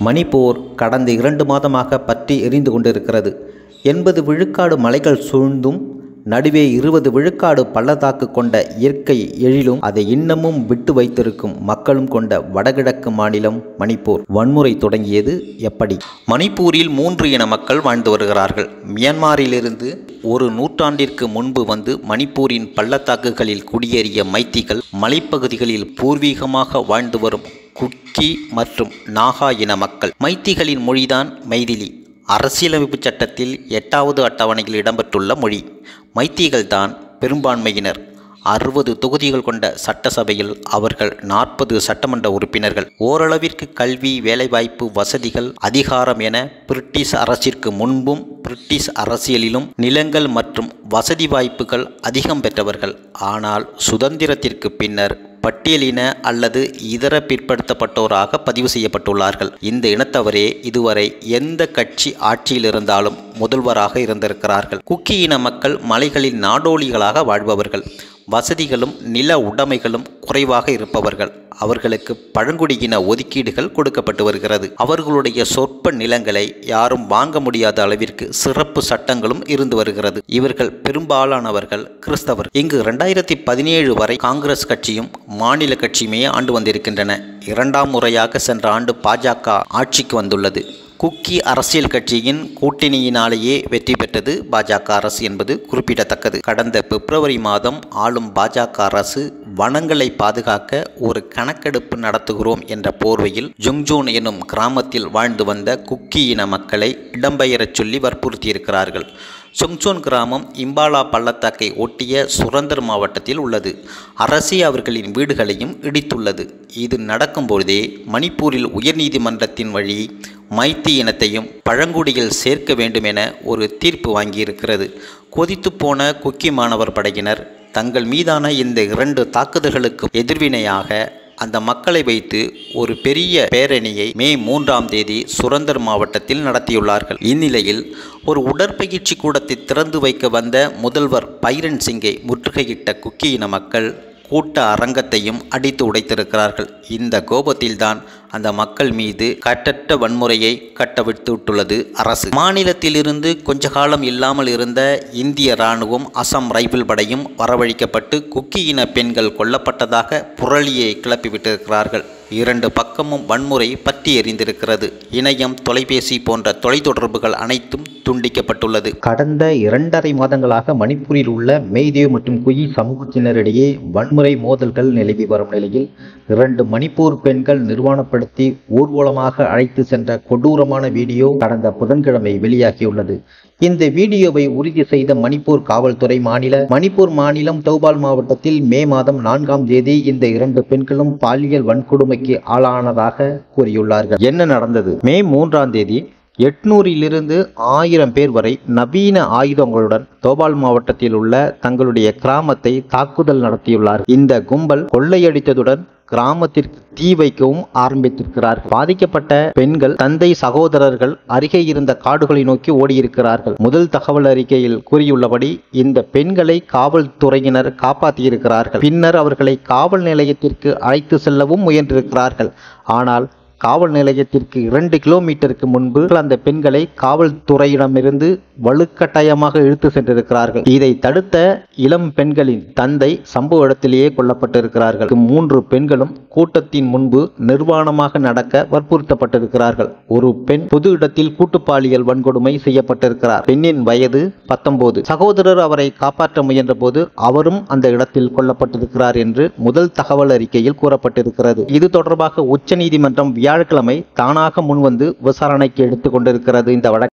மணிப்பூர் கடந்த இரண்டு மாதமாக பற்றி எரிந்து கொண்டிருக்கிறது எண்பது விழுக்காடு மலைகள் சூழ்ந்தும் நடுவே இருபது விழுக்காடு பள்ளத்தாக்கு கொண்ட இயற்கை எழிலும் அதை இன்னமும் விட்டு வைத்திருக்கும் மக்களும் கொண்ட வடகிழக்கு மாநிலம் மணிப்பூர் வன்முறை தொடங்கியது எப்படி மணிப்பூரில் மூன்று இன மக்கள் வாழ்ந்து வருகிறார்கள் மியான்மரிலிருந்து ஒரு நூற்றாண்டிற்கு முன்பு வந்து மணிப்பூரின் பள்ளத்தாக்குகளில் குடியேறிய மைத்திகள் மலைப்பகுதிகளில் பூர்வீகமாக வாழ்ந்து வரும் குக்கி மற்றும் நாகா இன மக்கள் மைத்திகளின் மொழிதான் மைதிலி அரசியலமைப்பு சட்டத்தில் எட்டாவது அட்டவணையில் இடம்பெற்றுள்ள மொழி மைத்திகள் தான் பெரும்பான்மையினர் அறுபது தொகுதிகள் கொண்ட சட்டசபையில் அவர்கள் நாற்பது சட்டமன்ற உறுப்பினர்கள் ஓரளவிற்கு கல்வி வேலைவாய்ப்பு வசதிகள் அதிகாரம் என பிரிட்டிஷ் அரசிற்கு முன்பும் பிரிட்டிஷ் அரசியலிலும் நிலங்கள் மற்றும் வசதி வாய்ப்புகள் அதிகம் பெற்றவர்கள் ஆனால் சுதந்திரத்திற்கு பின்னர் பட்டியலின அல்லது இதர பிற்படுத்தப்பட்டோராக பதிவு செய்யப்பட்டுள்ளார்கள் இந்த இனத்தவரே இதுவரை எந்த கட்சி ஆட்சியில் இருந்தாலும் முதல்வராக இருந்திருக்கிறார்கள் குக்கி இன மக்கள் மலைகளில் நாடோடிகளாக வாழ்பவர்கள் வசதிகளும் நில உடைமைகளும் குறைவாக இருப்பவர்கள் அவர்களுக்கு பழங்குடியின ஒதுக்கீடுகள் கொடுக்கப்பட்டு வருகிறது அவர்களுடைய சொற்ப நிலங்களை யாரும் வாங்க முடியாத அளவிற்கு சிறப்பு சட்டங்களும் இருந்து வருகிறது இவர்கள் பெரும்பாலானவர்கள் கிறிஸ்தவர் இங்கு இரண்டாயிரத்தி பதினேழு வரை காங்கிரஸ் கட்சியும் மாநில கட்சியுமே ஆண்டு வந்திருக்கின்றன இரண்டாம் முறையாக சென்ற ஆண்டு பாஜக ஆட்சிக்கு வந்துள்ளது குக்கி அரசியல் கட்சியின் கூட்டணியினாலேயே வெற்றி பெற்றது பாஜக அரசு என்பது குறிப்பிடத்தக்கது கடந்த பிப்ரவரி மாதம் ஆளும் பாஜக அரசு வனங்களை பாதுகாக்க ஒரு கணக்கெடுப்பு நடத்துகிறோம் என்ற போர்வையில் ஜுங்ஜூன் எனும் கிராமத்தில் வாழ்ந்து வந்த குக்கி இன மக்களை இடம்பெயரச் சொல்லி வற்புறுத்தியிருக்கிறார்கள் சொங்சோன் கிராமம் இம்பாலா பள்ளத்தாக்கை ஒட்டிய சுரந்தர் மாவட்டத்தில் உள்ளது அரசே அவர்களின் வீடுகளையும் இடித்துள்ளது இது நடக்கும்போதே மணிப்பூரில் உயர்நீதிமன்றத்தின் வழி மைத்தி இனத்தையும் பழங்குடியில் சேர்க்க வேண்டும் என ஒரு தீர்ப்பு வாங்கியிருக்கிறது கொதித்து போன குக்கி மாணவர் படையினர் தங்கள் மீதான இந்த இரண்டு தாக்குதல்களுக்கு எதிர்வினையாக அந்த மக்களை வைத்து ஒரு பெரிய பேரணியை மே மூன்றாம் தேதி சுரந்தர் மாவட்டத்தில் நடத்தியுள்ளார்கள் இந்நிலையில் ஒரு உடற்பயிற்சி கூடத்தை திறந்து வைக்க வந்த முதல்வர் பைரன் சிங்கை முற்றுகையிட்ட குக்கி இன மக்கள் கூட்ட அரங்கத்தையும் அடித்து உடைத்திருக்கிறார்கள் இந்த கோபத்தில்தான் அந்த மக்கள் மீது கட்டற்ற வன்முறையை கட்டவிட்டு விட்டுள்ளது அரசு மாநிலத்திலிருந்து கொஞ்ச காலம் இல்லாமல் இருந்த இந்திய இராணுவம் அசாம் ரைபிள் படையும் வரவழைக்கப்பட்டு குக்கி இன பெண்கள் கொல்லப்பட்டதாக புரளியை கிளப்பிவிட்டிருக்கிறார்கள் இரண்டு பக்கமும் வன்முறை பற்றி எறிந்திருக்கிறது இணையம் தொலைபேசி போன்ற தொலைத்தொடர்புகள் அனைத்தும் துண்டிக்கப்பட்டுள்ளது கடந்த இரண்டரை மாதங்களாக மணிப்பூரில் உள்ள மெய்தேவ் மற்றும் குயி சமூகத்தினரிடையே வன்முறை மோதல்கள் நிலவி வரும் நிலையில் இரண்டு மணிப்பூர் பெண்கள் நிர்வாணப்படுத்தி ஊர்வலமாக அழைத்து சென்ற கொடூரமான வீடியோ கடந்த புதன்கிழமை வெளியாகியுள்ளது இந்த வீடியோவை உறுதி செய்த மணிப்பூர் காவல்துறை மாநில மணிப்பூர் மாநிலம் தௌபால் மாவட்டத்தில் மே மாதம் நான்காம் தேதி இந்த இரண்டு பெண்களும் பாலியல் வன்கொடுமைக்கு ஆளானதாக கூறியுள்ளார்கள் என்ன நடந்தது மே மூன்றாம் தேதி எட்நூறிலிருந்து ஆயிரம் பேர் வரை நவீன ஆயுதங்களுடன் தோபால் மாவட்டத்தில் உள்ள தங்களுடைய கிராமத்தை தாக்குதல் நடத்தியுள்ளார் இந்த கும்பல் கொள்ளையடித்ததுடன் கிராமத்திற்கு தீ வைக்கவும் ஆரம்பித்திருக்கிறார்கள் பாதிக்கப்பட்ட பெண்கள் தந்தை சகோதரர்கள் அருகே இருந்த காடுகளை நோக்கி ஓடியிருக்கிறார்கள் முதல் தகவல் அறிக்கையில் கூறியுள்ளபடி இந்த பெண்களை காவல்துறையினர் காப்பாற்றியிருக்கிறார்கள் பின்னர் அவர்களை காவல் நிலையத்திற்கு அழைத்து செல்லவும் முயன்றிருக்கிறார்கள் ஆனால் காவல் நிலையத்திற்கு இரண்டு கிலோமீட்டருக்கு முன்பு அந்த பெண்களை காவல்துறையிடமிருந்து வலுக்கட்டாயமாக இழுத்து சென்றிருக்கிறார்கள் இதை தடுத்த இளம் பெண்களின் தந்தை சம்பவ இடத்திலேயே கொல்லப்பட்டிருக்கிறார்கள் மூன்று பெண்களும் கூட்டத்தின் முன்பு நிர்வாணமாக நடக்க வற்புறுத்தப்பட்டிருக்கிறார்கள் ஒரு பெண் பொது இடத்தில் கூட்டு பாலியல் வன்கொடுமை செய்யப்பட்டிருக்கிறார் பெண்ணின் வயது பத்தொன்பது சகோதரர் அவரை காப்பாற்ற முயன்ற போது அவரும் அந்த இடத்தில் கொல்லப்பட்டிருக்கிறார் என்று முதல் தகவல் அறிக்கையில் கூறப்பட்டிருக்கிறது இது தொடர்பாக உச்சநீதிமன்றம் வியாழக்கிழமை தானாக முன்வந்து விசாரணைக்கு எடுத்துக் கொண்டிருக்கிறது இந்த வழக்கு